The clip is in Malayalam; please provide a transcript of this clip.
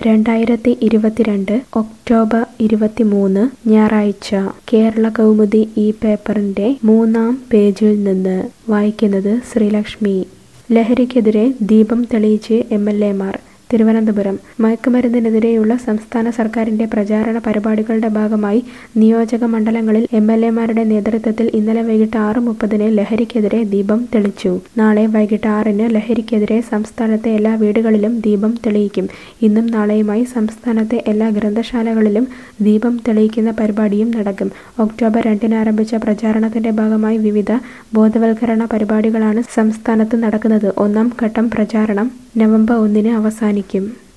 രണ്ടായിരത്തി ഇരുപത്തിരണ്ട് ഒക്ടോബർ ഇരുപത്തിമൂന്ന് ഞായറാഴ്ച കേരള കൗമുദി ഈ പേപ്പറിന്റെ മൂന്നാം പേജിൽ നിന്ന് വായിക്കുന്നത് ശ്രീലക്ഷ്മി ലഹരിക്കെതിരെ ദീപം തെളിയിച്ച് എം എൽ എമാർ തിരുവനന്തപുരം മയക്കുമരുന്നിനെതിരെയുള്ള സംസ്ഥാന സർക്കാരിന്റെ പ്രചാരണ പരിപാടികളുടെ ഭാഗമായി നിയോജക മണ്ഡലങ്ങളിൽ എം എൽ എമാരുടെ നേതൃത്വത്തിൽ ഇന്നലെ വൈകിട്ട് ആറ് മുപ്പതിന് ലഹരിക്കെതിരെ ദീപം തെളിച്ചു നാളെ വൈകിട്ട് ആറിന് ലഹരിക്കെതിരെ സംസ്ഥാനത്തെ എല്ലാ വീടുകളിലും ദീപം തെളിയിക്കും ഇന്നും നാളെയുമായി സംസ്ഥാനത്തെ എല്ലാ ഗ്രന്ഥശാലകളിലും ദീപം തെളിയിക്കുന്ന പരിപാടിയും നടക്കും ഒക്ടോബർ രണ്ടിന് ആരംഭിച്ച പ്രചാരണത്തിന്റെ ഭാഗമായി വിവിധ ബോധവൽക്കരണ പരിപാടികളാണ് സംസ്ഥാനത്ത് നടക്കുന്നത് ഒന്നാം ഘട്ടം പ്രചാരണം നവംബർ ഒന്നിന് അവസാനിക്കും